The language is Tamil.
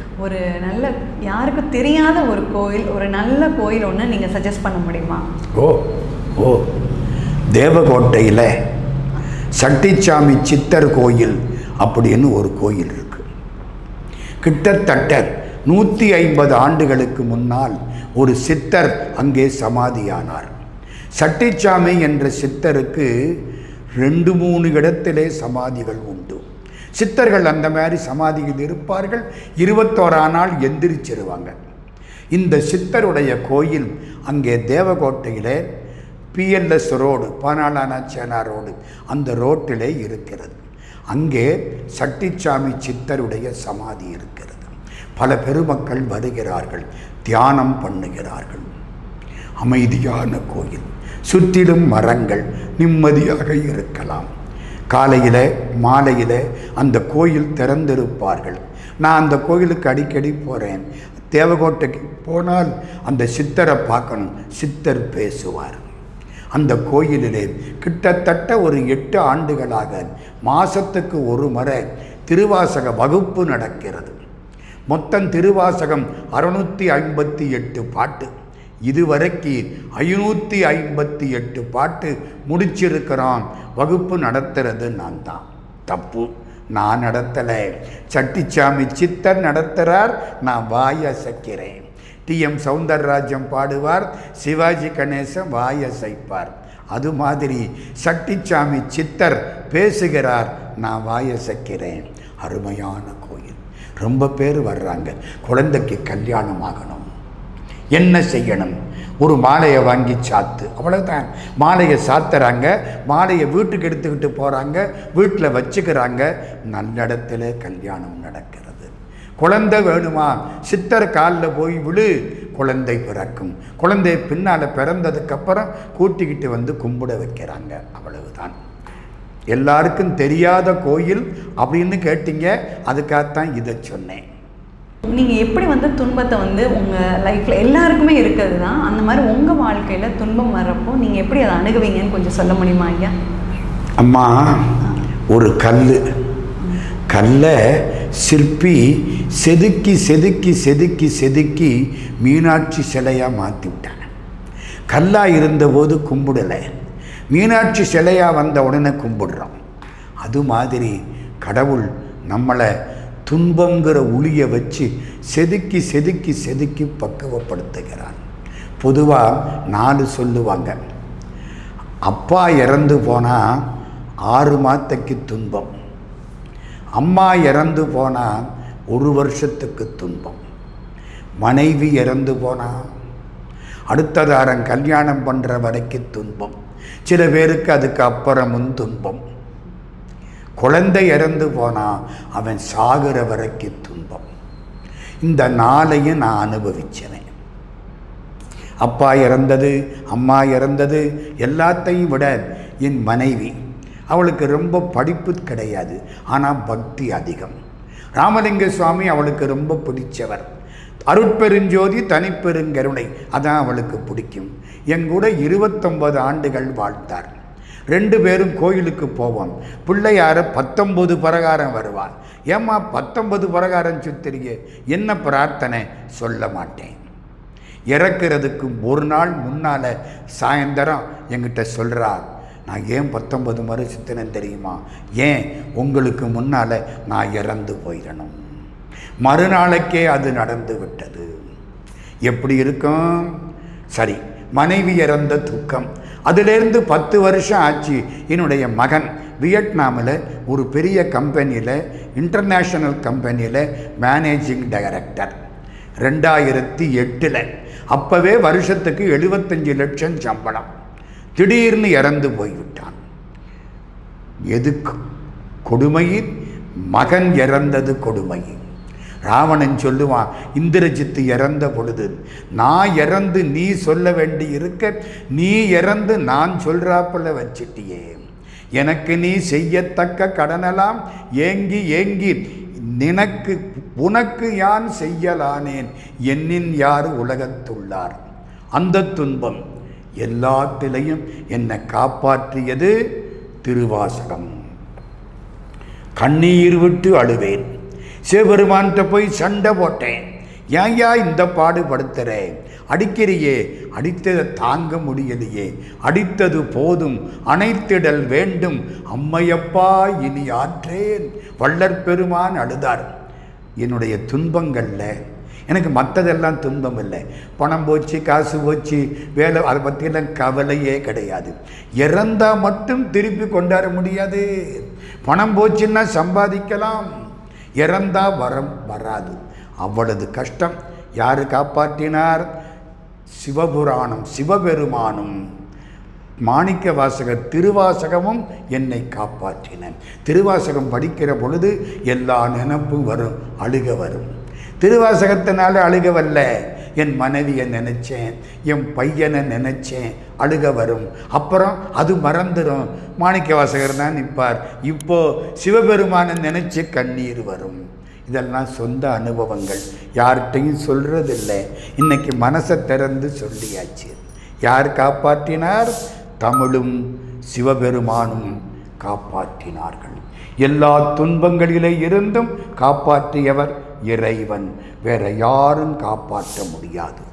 ஒரு நல்ல யாருக்கும் தெரியாத ஒரு கோயில் ஒரு நல்ல கோயில் ஒன்று நீங்கள் சஜஸ்ட் பண்ண முடியுமா ஓ ஓ தேவகோட்டையில் சட்டிச்சாமி சித்தர் கோயில் அப்படின்னு ஒரு கோயில் இருக்கு கிட்டத்தட்ட நூற்றி ஐம்பது ஆண்டுகளுக்கு முன்னால் ஒரு சித்தர் அங்கே சமாதியானார் சட்டிச்சாமி என்ற சித்தருக்கு ரெண்டு மூணு இடத்திலே சமாதிகள் உண்டு சித்தர்கள் அந்த மாதிரி சமாதியில் இருப்பார்கள் இருபத்தோரா நாள் எந்திரிச்சிருவாங்க இந்த சித்தருடைய கோயில் அங்கே தேவகோட்டையிலே பிஎல்எஸ் ரோடு பானாளானாச்சேனா ரோடு அந்த ரோட்டிலே இருக்கிறது அங்கே சட்டிச்சாமி சித்தருடைய சமாதி இருக்கிறது பல பெருமக்கள் வருகிறார்கள் தியானம் பண்ணுகிறார்கள் அமைதியான கோயில் சுற்றிலும் மரங்கள் நிம்மதியாக இருக்கலாம் காலையில் மாலையில் அந்த கோயில் திறந்திருப்பார்கள் நான் அந்த கோயிலுக்கு அடிக்கடி போகிறேன் தேவகோட்டைக்கு போனால் அந்த சித்தரை பார்க்கணும் சித்தர் பேசுவார் அந்த கோயிலிலே கிட்டத்தட்ட ஒரு எட்டு ஆண்டுகளாக மாசத்துக்கு ஒரு முறை திருவாசக வகுப்பு நடக்கிறது மொத்தம் திருவாசகம் அறுநூற்றி ஐம்பத்தி எட்டு பாட்டு இதுவரைக்கு ஐநூற்றி ஐம்பத்தி எட்டு பாட்டு முடிச்சிருக்கிறோம் வகுப்பு நடத்துறது நான் தான் தப்பு நான் நடத்தலை சட்டிச்சாமி சித்தர் நடத்துகிறார் நான் வாய் அசைக்கிறேன் டி எம் சௌந்தரராஜன் பாடுவார் சிவாஜி கணேசன் வாய் அசைப்பார் அது மாதிரி சட்டிச்சாமி சித்தர் பேசுகிறார் நான் வாய் அசைக்கிறேன் அருமையான கோயில் ரொம்ப பேர் வர்றாங்க குழந்தைக்கு கல்யாணம் ஆகணும் என்ன செய்யணும் ஒரு மாலையை வாங்கி சாத்து அவ்வளோதான் மாலையை சாத்துறாங்க மாலையை வீட்டுக்கு எடுத்துக்கிட்டு போகிறாங்க வீட்டில் வச்சுக்கிறாங்க நல்லிடத்துல கல்யாணம் நடக்கிறது குழந்தை வேணுமா சித்தர் காலில் போய் விழு குழந்தை பிறக்கும் குழந்தை பின்னால் பிறந்ததுக்கப்புறம் கூட்டிக்கிட்டு வந்து கும்பிட வைக்கிறாங்க அவ்வளவுதான் எல்லாருக்கும் தெரியாத கோயில் அப்படின்னு கேட்டீங்க அதுக்காகத்தான் இதை சொன்னேன் நீங்கள் எப்படி வந்து துன்பத்தை வந்து உங்கள் லைஃப்பில் எல்லாருக்குமே இருக்கிறது தான் அந்த மாதிரி உங்கள் வாழ்க்கையில் துன்பம் வர்றப்போ நீங்கள் எப்படி அதை அணுகுவீங்கன்னு கொஞ்சம் சொல்ல முடியுமா ஐயா அம்மா ஒரு கல் கல்லை சிற்பி செதுக்கி செதுக்கி செதுக்கி செதுக்கி மீனாட்சி சிலையாக மாற்றி விட்டாங்க கல்லாக இருந்தபோது கும்பிடலை மீனாட்சி சிலையாக வந்த உடனே கும்பிடுறோம் அது மாதிரி கடவுள் நம்மளை துன்பங்கிற உளியை வச்சு செதுக்கி செதுக்கி செதுக்கி பக்குவப்படுத்துகிறான் பொதுவாக நாலு சொல்லுவாங்க அப்பா இறந்து போனால் ஆறு மாதத்துக்கு துன்பம் அம்மா இறந்து போனால் ஒரு வருஷத்துக்கு துன்பம் மனைவி இறந்து போனால் அடுத்ததாரன் கல்யாணம் பண்ணுற வரைக்கும் துன்பம் சில பேருக்கு அதுக்கு அப்புறமும் துன்பம் குழந்தை இறந்து போனால் அவன் சாகிற வரைக்கும் துன்பம் இந்த நாளையும் நான் அனுபவிச்சேன் அப்பா இறந்தது அம்மா இறந்தது எல்லாத்தையும் விட என் மனைவி அவளுக்கு ரொம்ப படிப்பு கிடையாது ஆனால் பக்தி அதிகம் ராமலிங்க சுவாமி அவளுக்கு ரொம்ப பிடிச்சவர் அருட்பெருஞ்சோதி தனிப்பெருங்கருணை அதான் அவளுக்கு பிடிக்கும் என் கூட இருபத்தொன்பது ஆண்டுகள் வாழ்ந்தார் ரெண்டு பேரும் கோயிலுக்கு போவோம் பிள்ளையார பத்தொன்பது பிரகாரம் வருவார் ஏம்மா பத்தொன்பது பிரகாரம் சுத்திரியே என்ன பிரார்த்தனை சொல்ல மாட்டேன் இறக்கிறதுக்கு ஒரு நாள் முன்னால் சாயந்தரம் என்கிட்ட சொல்கிறார் நான் ஏன் பத்தொன்பது முறை சுத்தினேன் தெரியுமா ஏன் உங்களுக்கு முன்னால் நான் இறந்து போயிடணும் மறுநாளைக்கே அது நடந்து விட்டது எப்படி இருக்கும் சரி மனைவி இறந்த துக்கம் அதிலிருந்து பத்து வருஷம் ஆச்சு என்னுடைய மகன் வியட்நாமில் ஒரு பெரிய கம்பெனியில் இன்டர்நேஷ்னல் கம்பெனியில் மேனேஜிங் டைரக்டர் ரெண்டாயிரத்தி எட்டில் அப்போவே வருஷத்துக்கு எழுபத்தஞ்சு லட்சம் சம்பளம் திடீர்னு இறந்து போய்விட்டான் எதுக்கு கொடுமையில் மகன் இறந்தது கொடுமை ராவணன் சொல்லுவான் இந்திரஜித்து இறந்த பொழுது நான் இறந்து நீ சொல்ல வேண்டி இருக்க நீ இறந்து நான் சொல்றாப்புல வச்சிட்டியே எனக்கு நீ செய்யத்தக்க கடனெல்லாம் ஏங்கி ஏங்கி நினக்கு உனக்கு யான் செய்யலானேன் என்னின் யார் உலகத்துள்ளார் அந்த துன்பம் எல்லாத்திலையும் என்னை காப்பாற்றியது திருவாசகம் கண்ணீர் விட்டு அழுவேன் சிவபெருமான்கிட்ட போய் சண்டை போட்டேன் ஏன்யா இந்த பாடுபடுத்துற அடிக்கிறியே அடித்ததை தாங்க முடியலையே அடித்தது போதும் அணைத்திடல் வேண்டும் அம்மையப்பா இனி ஆற்றேன் வள்ளற் பெருமான் அழுதார் என்னுடைய துன்பங்களில் எனக்கு மற்றதெல்லாம் துன்பம் இல்லை பணம் போச்சு காசு போச்சு வேலை அதை பற்றியெல்லாம் கவலையே கிடையாது இறந்தால் மட்டும் திருப்பி கொண்டாட முடியாது பணம் போச்சுன்னா சம்பாதிக்கலாம் இறந்தா வரம் வராது அவ்வளவு கஷ்டம் யார் காப்பாற்றினார் சிவபுராணம் சிவபெருமானும் மாணிக்க வாசகர் திருவாசகமும் என்னை காப்பாற்றின திருவாசகம் படிக்கிற பொழுது எல்லா நினப்பும் வரும் அழுக வரும் திருவாசகத்தினால அழுக வரல என் மனைவியை நினச்சேன் என் பையனை நினச்சேன் அழுக வரும் அப்புறம் அது மறந்துடும் மாணிக்க வாசகர் தான் நிற்பார் இப்போ சிவபெருமானை நினச்சி கண்ணீர் வரும் இதெல்லாம் சொந்த அனுபவங்கள் யார்கிட்டையும் சொல்கிறதில்லை இன்னைக்கு மனசை திறந்து சொல்லியாச்சு யார் காப்பாற்றினார் தமிழும் சிவபெருமானும் காப்பாற்றினார்கள் எல்லா துன்பங்களிலே இருந்தும் காப்பாற்றியவர் இறைவன் வேற யாரும் காப்பாற்ற முடியாது